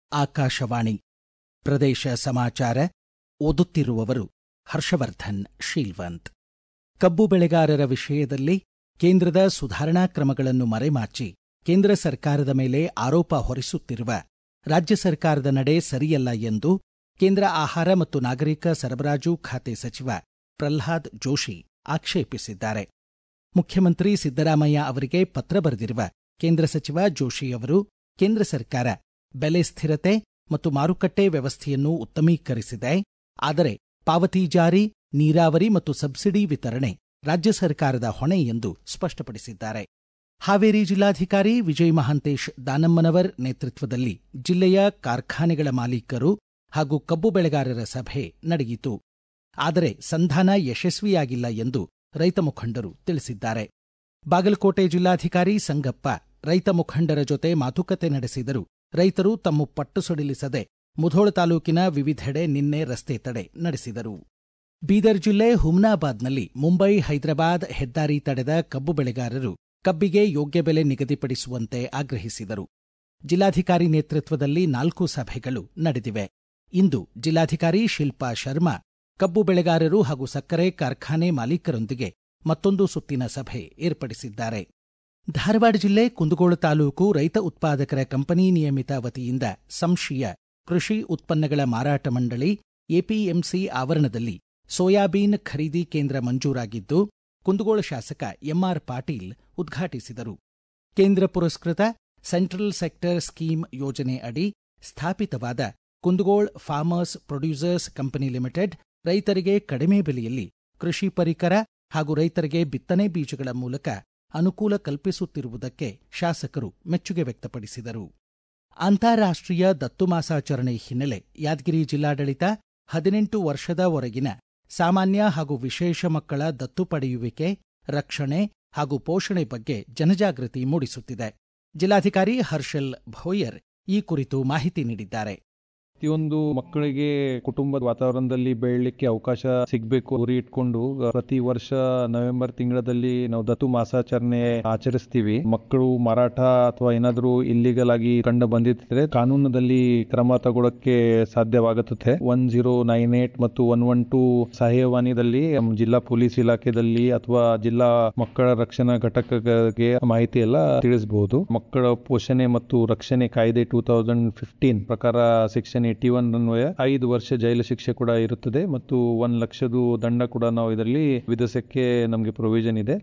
ಆಕಾಶವಾಣಿ ಪ್ರದೇಶ ಸಮಾಚಾರ ಓದುತ್ತಿರುವವರು ಹರ್ಷವರ್ಧನ್ ಶೀಲ್ವಂತ್ ಕಬ್ಬು ಬೆಳೆಗಾರರ ವಿಷಯದಲ್ಲಿ ಕೇಂದ್ರದ ಸುಧಾರಣಾ ಕ್ರಮಗಳನ್ನು ಮರೆಮಾಚಿ ಕೇಂದ್ರ ಸರ್ಕಾರದ ಮೇಲೆ ಆರೋಪ ಹೊರಿಸುತ್ತಿರುವ ರಾಜ್ಯ ಸರ್ಕಾರದ ನಡೆ ಸರಿಯಲ್ಲ ಎಂದು ಕೇಂದ್ರ ಆಹಾರ ಮತ್ತು ನಾಗರಿಕ ಸರಬರಾಜು ಖಾತೆ ಸಚಿವ ಪ್ರಲ್ಹಾದ್ ಜೋಶಿ ಆಕ್ಷೇಪಿಸಿದ್ದಾರೆ ಮುಖ್ಯಮಂತ್ರಿ ಸಿದ್ದರಾಮಯ್ಯ ಅವರಿಗೆ ಪತ್ರ ಬರೆದಿರುವ ಕೇಂದ್ರ ಸಚಿವ ಜೋಶಿ ಅವರು ಕೇಂದ್ರ ಸರ್ಕಾರ ಬೆಲೆ ಸ್ಥಿರತೆ ಮತ್ತು ಮಾರುಕಟ್ಟೆ ವ್ಯವಸ್ಥೆಯನ್ನು ಉತ್ತಮೀಕರಿಸಿದೆ ಆದರೆ ಪಾವತಿ ಜಾರಿ ನೀರಾವರಿ ಮತ್ತು ಸಬ್ಸಿಡಿ ವಿತರಣೆ ರಾಜ್ಯ ಸರ್ಕಾರದ ಹೊಣೆ ಎಂದು ಸ್ಪಷ್ಟಪಡಿಸಿದ್ದಾರೆ ಹಾವೇರಿ ಜಿಲ್ಲಾಧಿಕಾರಿ ವಿಜಯ್ ಮಹಾಂತೇಶ್ ದಾನಮ್ಮನವರ್ ನೇತೃತ್ವದಲ್ಲಿ ಜಿಲ್ಲೆಯ ಕಾರ್ಖಾನೆಗಳ ಮಾಲೀಕರು ಹಾಗೂ ಕಬ್ಬು ಬೆಳೆಗಾರರ ಸಭೆ ನಡೆಯಿತು ಆದರೆ ಸಂಧಾನ ಯಶಸ್ವಿಯಾಗಿಲ್ಲ ಎಂದು ರೈತ ಮುಖಂಡರು ತಿಳಿಸಿದ್ದಾರೆ ಬಾಗಲಕೋಟೆ ಜಿಲ್ಲಾಧಿಕಾರಿ ಸಂಗಪ್ಪ ರೈತ ಮುಖಂಡರ ಜೊತೆ ಮಾತುಕತೆ ನಡೆಸಿದರು ರೈತರು ತಮ್ಮ ಪಟ್ಟು ಸಡಿಲಿಸದೆ ಮುಧೋಳ ತಾಲೂಕಿನ ವಿವಿಧೆಡೆ ನಿನ್ನೆ ರಸ್ತೆ ತಡೆ ನಡೆಸಿದರು ಬೀದರ್ ಜಿಲ್ಲೆ ಹುಮ್ನಾಬಾದ್ನಲ್ಲಿ ಮುಂಬೈ ಹೈದರಾಬಾದ್ ಹೆದ್ದಾರಿ ತಡೆದ ಕಬ್ಬು ಬೆಳೆಗಾರರು ಕಬ್ಬಿಗೆ ಯೋಗ್ಯ ಬೆಲೆ ನಿಗದಿಪಡಿಸುವಂತೆ ಆಗ್ರಹಿಸಿದರು ಜಿಲ್ಲಾಧಿಕಾರಿ ನೇತೃತ್ವದಲ್ಲಿ ನಾಲ್ಕು ಸಭೆಗಳು ನಡೆದಿವೆ ಇಂದು ಜಿಲ್ಲಾಧಿಕಾರಿ ಶಿಲ್ಪಾ ಶರ್ಮಾ ಕಬ್ಬು ಬೆಳೆಗಾರರು ಹಾಗೂ ಸಕ್ಕರೆ ಕಾರ್ಖಾನೆ ಮಾಲೀಕರೊಂದಿಗೆ ಮತ್ತೊಂದು ಸುತ್ತಿನ ಸಭೆ ಏರ್ಪಡಿಸಿದ್ದಾರೆ ಧಾರವಾಡ ಜಿಲ್ಲೆ ಕುಂದಗೋಳ ತಾಲೂಕು ರೈತ ಉತ್ಪಾದಕರ ಕಂಪನಿ ನಿಯಮಿತ ವತಿಯಿಂದ ಸಂಶಯ ಕೃಷಿ ಉತ್ಪನ್ನಗಳ ಮಾರಾಟ ಮಂಡಳಿ ಎಪಿಎಂಸಿ ಆವರಣದಲ್ಲಿ ಸೋಯಾಬೀನ್ ಖರೀದಿ ಕೇಂದ್ರ ಮಂಜೂರಾಗಿದ್ದು ಕುಂದಗೋಳ ಶಾಸಕ ಎಂಆರ್ ಪಾಟೀಲ್ ಉದ್ಘಾಟಿಸಿದರು ಕೇಂದ್ರ ಪುರಸ್ಕೃತ ಸೆಂಟ್ರಲ್ ಸೆಕ್ಟರ್ ಸ್ಕೀಮ್ ಯೋಜನೆ ಅಡಿ ಸ್ಥಾಪಿತವಾದ Kundgol farmers producers company limited ರೈತರಿಗೆ ಕಡಿಮೆ ಬೆಲೆಯಲ್ಲಿ ಕೃಷಿ ಪರಿಕರ ಹಾಗೂ ರೈತರಿಗೆ ಬಿತ್ತನೆ ಬೀಜಗಳ ಮೂಲಕ ಅನುಕೂಲ ಕಲ್ಪಿಸುತ್ತಿರುವುದಕ್ಕೆ ಶಾಸಕರು ಮೆಚ್ಚುಗೆ ವ್ಯಕ್ತಪಡಿಸಿದರು ಅಂತಾರಾಷ್ಟ್ರೀಯ ದತ್ತು ಮಾಸಾಚರಣೆ ಹಿನ್ನೆಲೆ ಯಾದಗಿರಿ ಜಿಲ್ಲಾಡಳಿತ ಹದಿನೆಂಟು ವರ್ಷದ ಹೊರಗಿನ ಸಾಮಾನ್ಯ ಹಾಗೂ ವಿಶೇಷ ಮಕ್ಕಳ ದತ್ತು ಪಡೆಯುವಿಕೆ ರಕ್ಷಣೆ ಹಾಗೂ ಪೋಷಣೆ ಬಗ್ಗೆ ಜನಜಾಗೃತಿ ಮೂಡಿಸುತ್ತಿದೆ ಜಿಲ್ಲಾಧಿಕಾರಿ ಹರ್ಷಲ್ ಭೋಯರ್ ಈ ಕುರಿತು ಮಾಹಿತಿ ನೀಡಿದ್ದಾರೆ ಪ್ರತಿಯೊಂದು ಮಕ್ಕಳಿಗೆ ಕುಟುಂಬದ ವಾತಾವರಣದಲ್ಲಿ ಬೆಳಲಿಕ್ಕೆ ಅವಕಾಶ ಸಿಗಬೇಕು ಗುರಿ ಇಟ್ಕೊಂಡು ಪ್ರತಿ ವರ್ಷ ನವೆಂಬರ್ ತಿಂಗಳಲ್ಲಿ ನಾವು ದತ್ತು ಮಾಸಾಚರಣೆ ಆಚರಿಸ್ತೀವಿ ಮಕ್ಕಳು ಮಾರಾಟ ಅಥವಾ ಏನಾದರೂ ಇಲ್ಲಿಗಲ್ ಆಗಿ ಕಂಡು ಬಂದಿದ್ರೆ ಕಾನೂನದಲ್ಲಿ ಕ್ರಮ ತಗೊಳಕ್ಕೆ ಸಾಧ್ಯವಾಗುತ್ತದೆ ಒನ್ ಜೀರೋ ನೈನ್ ಏಟ್ ಮತ್ತು ಒನ್ ಒನ್ ಟೂ ಸಹಾಯವಾಣಿದಲ್ಲಿ ಜಿಲ್ಲಾ ಪೊಲೀಸ್ ಇಲಾಖೆಯಲ್ಲಿ ಅಥವಾ ಜಿಲ್ಲಾ ಮಕ್ಕಳ ರಕ್ಷಣಾ ಘಟಕಕ್ಕೆ ಮಾಹಿತಿ ಎಲ್ಲ ತಿಳಿಸಬಹುದು ಮಕ್ಕಳ ಪೋಷಣೆ ಮತ್ತು ರಕ್ಷಣೆ ಕಾಯ್ದೆ ಟೂ ತೌಸಂಡ್ ಫಿಫ್ಟೀನ್ ಪ್ರಕಾರ ಸೆಕ್ಷನ್ ಏಟಿ ಒನ್ ಅನ್ವಯ ಐದು ವರ್ಷ ಜೈಲು ಶಿಕ್ಷೆ ಕೂಡ ಇರುತ್ತದೆ ಮತ್ತು ಒಂದ್ ಲಕ್ಷದ ದಂಡ ಕೂಡ ನಾವು ಇದರಲ್ಲಿ ವಿಧಿಸಕ್ಕೆ ನಮಗೆ ಪ್ರೊವಿಷನ್ ಇದೆ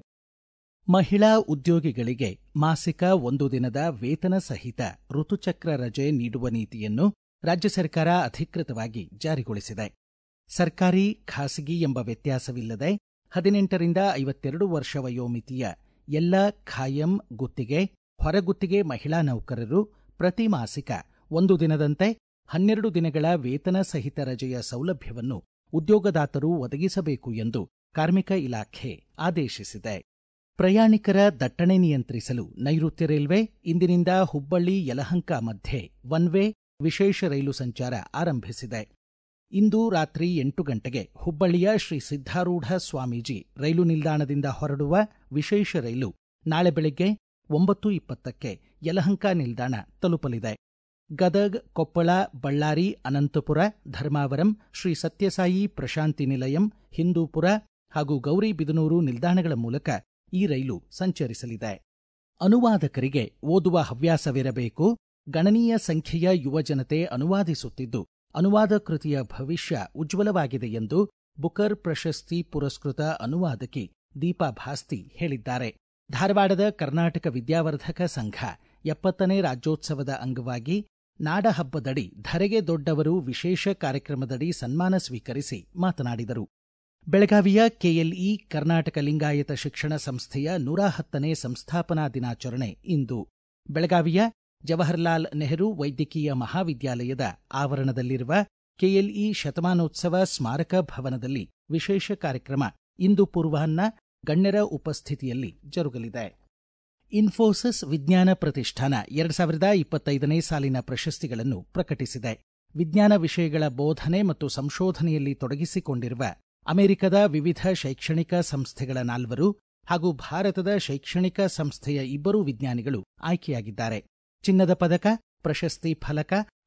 ಮಹಿಳಾ ಉದ್ಯೋಗಿಗಳಿಗೆ ಮಾಸಿಕ ಒಂದು ದಿನದ ವೇತನ ಸಹಿತ ಋತುಚಕ್ರ ರಜೆ ನೀಡುವ ನೀತಿಯನ್ನು ರಾಜ್ಯ ಸರ್ಕಾರ ಅಧಿಕೃತವಾಗಿ ಜಾರಿಗೊಳಿಸಿದೆ ಸರ್ಕಾರಿ ಖಾಸಗಿ ಎಂಬ ವ್ಯತ್ಯಾಸವಿಲ್ಲದೆ ಹದಿನೆಂಟರಿಂದ ಐವತ್ತೆರಡು ವರ್ಷ ವಯೋಮಿತಿಯ ಎಲ್ಲ ಖಾಯಂ ಗುತ್ತಿಗೆ ಹೊರಗುತ್ತಿಗೆ ಮಹಿಳಾ ನೌಕರರು ಪ್ರತಿ ಮಾಸಿಕ ಒಂದು ದಿನದಂತೆ ಹನ್ನೆರಡು ದಿನಗಳ ವೇತನ ಸಹಿತ ರಜೆಯ ಸೌಲಭ್ಯವನ್ನು ಉದ್ಯೋಗದಾತರು ಒದಗಿಸಬೇಕು ಎಂದು ಕಾರ್ಮಿಕ ಇಲಾಖೆ ಆದೇಶಿಸಿದೆ ಪ್ರಯಾಣಿಕರ ದಟ್ಟಣೆ ನಿಯಂತ್ರಿಸಲು ನೈಋತ್ಯ ರೈಲ್ವೆ ಇಂದಿನಿಂದ ಹುಬ್ಬಳ್ಳಿ ಯಲಹಂಕ ಮಧ್ಯೆ ಒನ್ ವೇ ವಿಶೇಷ ರೈಲು ಸಂಚಾರ ಆರಂಭಿಸಿದೆ ಇಂದು ರಾತ್ರಿ ಎಂಟು ಗಂಟೆಗೆ ಹುಬ್ಬಳ್ಳಿಯ ಶ್ರೀ ಸಿದ್ದಾರೂಢ ಸ್ವಾಮೀಜಿ ರೈಲು ನಿಲ್ದಾಣದಿಂದ ಹೊರಡುವ ವಿಶೇಷ ರೈಲು ನಾಳೆ ಬೆಳಗ್ಗೆ ಒಂಬತ್ತು ಇಪ್ಪತ್ತಕ್ಕೆ ಯಲಹಂಕ ನಿಲ್ದಾಣ ತಲುಪಲಿದೆ ಗದಗ್ ಕೊಪ್ಪಳ ಬಳ್ಳಾರಿ ಅನಂತಪುರ ಧರ್ಮಾವರಂ ಶ್ರೀ ಸತ್ಯಸಾಯಿ ಪ್ರಶಾಂತಿ ನಿಲಯಂ ಹಿಂದೂಪುರ ಹಾಗೂ ಗೌರಿಬಿದನೂರು ನಿಲ್ದಾಣಗಳ ಮೂಲಕ ಈ ರೈಲು ಸಂಚರಿಸಲಿದೆ ಅನುವಾದಕರಿಗೆ ಓದುವ ಹವ್ಯಾಸವಿರಬೇಕು ಗಣನೀಯ ಸಂಖ್ಯೆಯ ಯುವಜನತೆ ಅನುವಾದಿಸುತ್ತಿದ್ದು ಅನುವಾದ ಕೃತಿಯ ಭವಿಷ್ಯ ಉಜ್ವಲವಾಗಿದೆ ಎಂದು ಬುಕರ್ ಪ್ರಶಸ್ತಿ ಪುರಸ್ಕೃತ ಅನುವಾದಕಿ ದೀಪಾ ಭಾಸ್ತಿ ಹೇಳಿದ್ದಾರೆ ಧಾರವಾಡದ ಕರ್ನಾಟಕ ವಿದ್ಯಾವರ್ಧಕ ಸಂಘ ಎಪ್ಪತ್ತನೇ ರಾಜ್ಯೋತ್ಸವದ ಅಂಗವಾಗಿ ನಾಡಹಬ್ಬದಡಿ ಧರೆಗೆ ದೊಡ್ಡವರು ವಿಶೇಷ ಕಾರ್ಯಕ್ರಮದಡಿ ಸನ್ಮಾನ ಸ್ವೀಕರಿಸಿ ಮಾತನಾಡಿದರು ಬೆಳಗಾವಿಯ ಕೆಎಲ್ಇ ಕರ್ನಾಟಕ ಲಿಂಗಾಯತ ಶಿಕ್ಷಣ ಸಂಸ್ಥೆಯ ನೂರ ಹತ್ತನೇ ಸಂಸ್ಥಾಪನಾ ದಿನಾಚರಣೆ ಇಂದು ಬೆಳಗಾವಿಯ ಜವಾಹರ್ಲಾಲ್ ನೆಹರು ವೈದ್ಯಕೀಯ ಮಹಾವಿದ್ಯಾಲಯದ ಆವರಣದಲ್ಲಿರುವ ಕೆಎಲ್ಇ ಶತಮಾನೋತ್ಸವ ಸ್ಮಾರಕ ಭವನದಲ್ಲಿ ವಿಶೇಷ ಕಾರ್ಯಕ್ರಮ ಇಂದು ಪೂರ್ವಾಹ್ನ ಗಣ್ಯರ ಉಪಸ್ಥಿತಿಯಲ್ಲಿ ಜರುಗಲಿದೆ ಇನ್ಫೋಸಿಸ್ ವಿಜ್ಞಾನ ಪ್ರತಿಷ್ಠಾನ ಎರಡು ಸಾವಿರದ ಇಪ್ಪತ್ತೈದನೇ ಸಾಲಿನ ಪ್ರಶಸ್ತಿಗಳನ್ನು ಪ್ರಕಟಿಸಿದೆ ವಿಜ್ಞಾನ ವಿಷಯಗಳ ಬೋಧನೆ ಮತ್ತು ಸಂಶೋಧನೆಯಲ್ಲಿ ತೊಡಗಿಸಿಕೊಂಡಿರುವ ಅಮೆರಿಕದ ವಿವಿಧ ಶೈಕ್ಷಣಿಕ ಸಂಸ್ಥೆಗಳ ನಾಲ್ವರು ಹಾಗೂ ಭಾರತದ ಶೈಕ್ಷಣಿಕ ಸಂಸ್ಥೆಯ ಇಬ್ಬರು ವಿಜ್ಞಾನಿಗಳು ಆಯ್ಕೆಯಾಗಿದ್ದಾರೆ ಚಿನ್ನದ ಪದಕ ಪ್ರಶಸ್ತಿ ಫಲಕ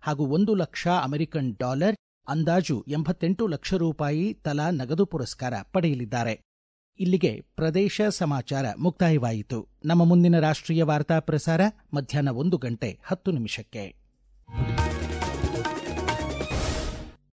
ಹಾಗೂ ಒಂದು ಲಕ್ಷ ಅಮೆರಿಕನ್ ಡಾಲರ್ ಅಂದಾಜು ಎಂಬತ್ತೆಂಟು ಲಕ್ಷ ರೂಪಾಯಿ ತಲಾ ನಗದು ಪುರಸ್ಕಾರ ಪಡೆಯಲಿದ್ದಾರೆ ಇಲ್ಲಿಗೆ ಪ್ರದೇಶ ಸಮಾಚಾರ ಮುಕ್ತಾಯವಾಯಿತು ನಮ್ಮ ಮುಂದಿನ ರಾಷ್ಟ್ರೀಯ ವಾರ್ತಾ ಪ್ರಸಾರ ಮಧ್ಯಾಹ್ನ ಒಂದು ಗಂಟೆ ಹತ್ತು ನಿಮಿಷಕ್ಕೆ